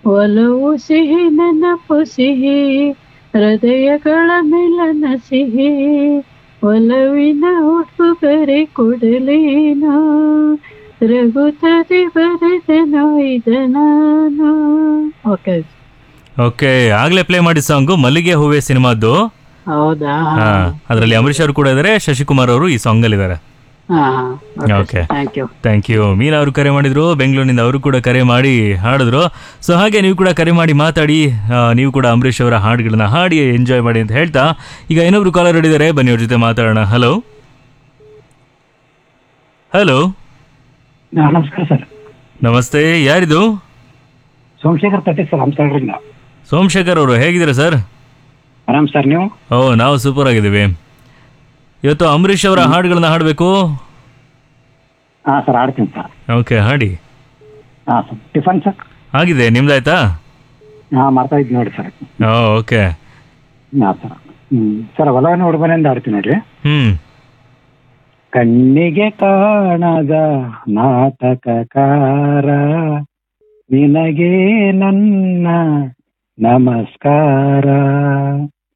ಒಲವು ಸಿಹಿ ನೆನಪು ಸಿಹಿ ಹೃದಯಗಳ ಮಿಲನ ಸಿಹಿ ಒಲವಿನ ಉಡುಗೊರೆ ಕೊಡಲೇನೋ ರಘುತದೆ ಬರೆದನೋ ಇದ ನಾನು ಓಕೆ ಓಕೆ ಆಗ್ಲೇ ಪ್ಲೇ ಮಾಡಿದ ಸಾಂಗು ಮಲ್ಲಿಗೆ ಹೂವೆ ಸಿನಿಮಾದ್ದು ಹೌದಾ ಹಾ ಅದರಲ್ಲಿ ಅಂಬರೀಷ್ ಅವರು ಕೂಡ ಇದ್ದಾರೆ ಶಶಿಕುಮಾರ್ ಅವರು ಈ ಸಾಂಗ್ ಅಲ್ಲಿ ಇದ್ದಾರೆ ಹಾ Okay. Thank you thank you Meena ಅವರು ಕರೆ ಮಾಡಿದ್ರು ಬೆಂಗಳೂರಿನಿಂದ ಅವರು ಕೂಡ ಕರೆ ಮಾಡಿ ಹಾಡಿದ್ರು ಸೊ ಹಾಗೆ ನೀವು ಕೂಡ ಕರೆ ಮಾಡಿ ಮಾತಾಡಿ ಆ, ನೀವು ಕೂಡ ಅಂಬರೀಷ್ ಅವರ ಹಾಡುಗಳನ್ನ ಹಾಡಿ ಎಂಜಾಯ್ ಮಾಡಿ ಅಂತ ಹೇಳ್ತಾ ಈಗ ಇನ್ನೊಬ್ರು ಕಾಲರ್ ಹಿಡಿದಾರೆ ಬನ್ನಿ ಅವ್ರ ಜೊತೆ ಮಾತಾಡೋಣ ಹಲೋ ಹಲೋ ನಮಸ್ಕಾರ ಸರ್ ನಮಸ್ತೆ ಯಾರಿದು ಸೋಮಶೇಖರ್ ತಟ್ಟೆ ಸರ್ ಹಂಸಗಡ್ರಿಂದ ಸೋಮಶೇಖರ್ ಅವರು ಹೇಗಿದ್ದೀರಾ ಸರ್ ಆರಾಮ್ ಸರ್ ನೀವು ಓ ನಾವು ಸೂಪರ್ ಆಗಿದ್ದೀವಿ ಇವತ್ತು ಅಂಬರೀಷ್ ಅವರ ಹಾಡುಗಳನ್ನ ಹಾಡಬೇಕು ಹಾ ಸರ್ ಆಡ್ತೀನಿ ಸರ್ ಓಕೆ ಹಾಡಿ ಹಾ ಸರ್ ಟಿಫನ್ ಸರ್ ಆಗಿದೆ ನಿಮ್ದಾಯ್ತಾ ಹಾ ಮಾಡ್ತಾ ಇದ್ದೀನಿ ನೋಡಿ ಸರ್ ಓ ಓಕೆ ಹಾ ಸರ್ ಹ್ಮ್ ಸರ್ ಒಲವನ ಹುಡುಗನಿಂದ ಆಡ್ತೀನಿ ನೋಡ್ರಿ ಹ್ಮ್ ಕಣ್ಣಿಗೆ ಕಾಣದ ನಾಟಕಕಾರ ನಿನಗೆ ನನ್ನ ನಮಸ್ಕಾರ